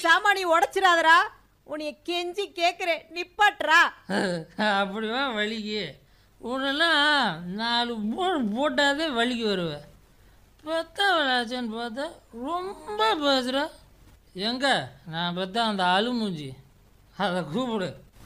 சாமானியை உடைச்சிடாதடா உன்னைய கெஞ்சி கேட்குறேன் நிப்பாட்டுறா அப்படிவா வலிக்கு உன்னெல்லாம் நாலு மூணு போட்டாதே வலிக்கு வருவேன் பார்த்தா விளாச்சேன்னு பார்த்தா ரொம்ப பேசுகிற எங்க நான் பார்த்தா அந்த அழுமூஞ்சி அதை கூப்பிடு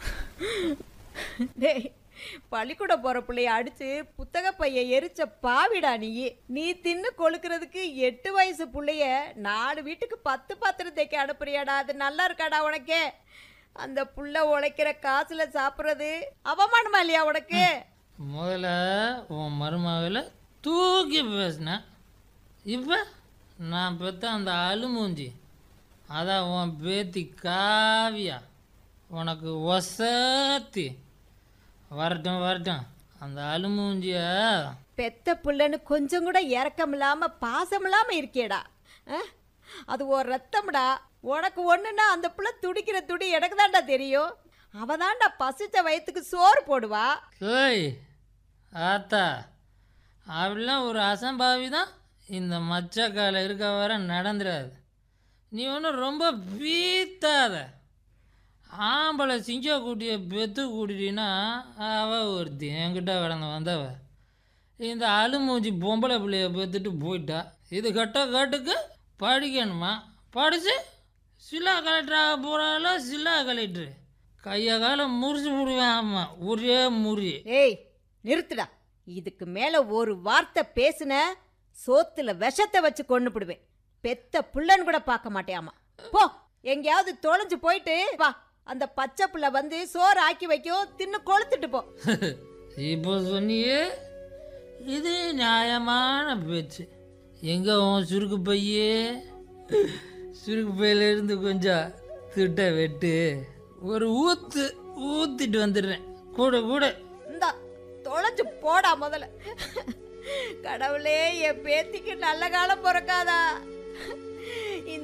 டேய் பள்ளிக்கூடம் போற பிள்ளைய அடிச்சு புத்தக பைய எரிச்ச பாவிடா நீ நீ தின்னு கொழுக்கிறதுக்கு எட்டு வயசு புள்ளைய நாலு வீட்டுக்கு பத்து பாத்திரம் தைக்க அனுப்புறியாடா அது நல்லா இருக்காடா உனக்கே அந்த புள்ள உழைக்கிற காசுல சாப்பிட்றது அவமானமா இல்லையா உனக்கு முதல்ல உன் மருமகளை தூக்கி பேசினேன் இப்போ நான் பெற்ற அந்த அழுமூஞ்சி அதான் உன் பேத்தி காவியா உனக்கு ஒசத்தி வரட்டும் வரட்டும் அந்த அழுமூஞ்சிய பெத்த புள்ளன்னு கொஞ்சம் கூட இறக்கம் இல்லாம பாசம் இல்லாம இருக்கேடா அஹ்? அது ஒரு ரத்தம்டா உனக்கு ஒண்ணுன்னா அந்த புள்ள துடிக்கிற துடி எனக்கு தான்டா தெரியும் அவ தான்டா பசிச்ச வயித்துக்கு சோறு போடுவா ஏய் ஆத்தா அப்படிலாம் ஒரு அசம்பாவி தான் இந்த மச்சக்கால இருக்க வர நடந்துடாது நீ ஒன்றும் ரொம்ப பீத்தாத ஆம்பளை சிங்க கூட்டிய பெத்து கூட்டிட்டினா அவ ஒருத்தி என்கிட்ட கடந்து வந்தவ இந்த அழுமூஞ்சி பொம்பளை பிள்ளைய பெத்துட்டு போயிட்டா இது கட்ட கட்டுக்கு படிக்கணுமா படித்து சில்லா கலெக்டராக போகிறால சில்லா கலெக்டரு கையை காலம் முறிச்சு விடுவேன் ஆமாம் ஒரே முறி ஏய் நிறுத்துடா இதுக்கு மேல ஒரு வார்த்தை பேசுன சோத்துல விஷத்தை வச்சு கொண்டு போடுவேன் பெத்த புள்ளன்னு கூட பார்க்க மாட்டேயாமா போ எங்கேயாவது தொலைஞ்சு போயிட்டு வா அந்த பச்சை புள்ள வந்து சோறு ஆக்கி வைக்கும் தின்னு கொளுத்துட்டு போ இப்போ சொன்னியே இது நியாயமான பேச்சு எங்கே உன் சுருக்கு பையே சுருக்கு பையில இருந்து கொஞ்சம் திட்ட வெட்டு ஒரு ஊத்து ஊத்திட்டு வந்துடுறேன் கூட கூட இந்தா தொலைஞ்சு போடா முதல்ல கடவுளே என் பேத்திக்கு நல்ல காலம் பிறக்காதா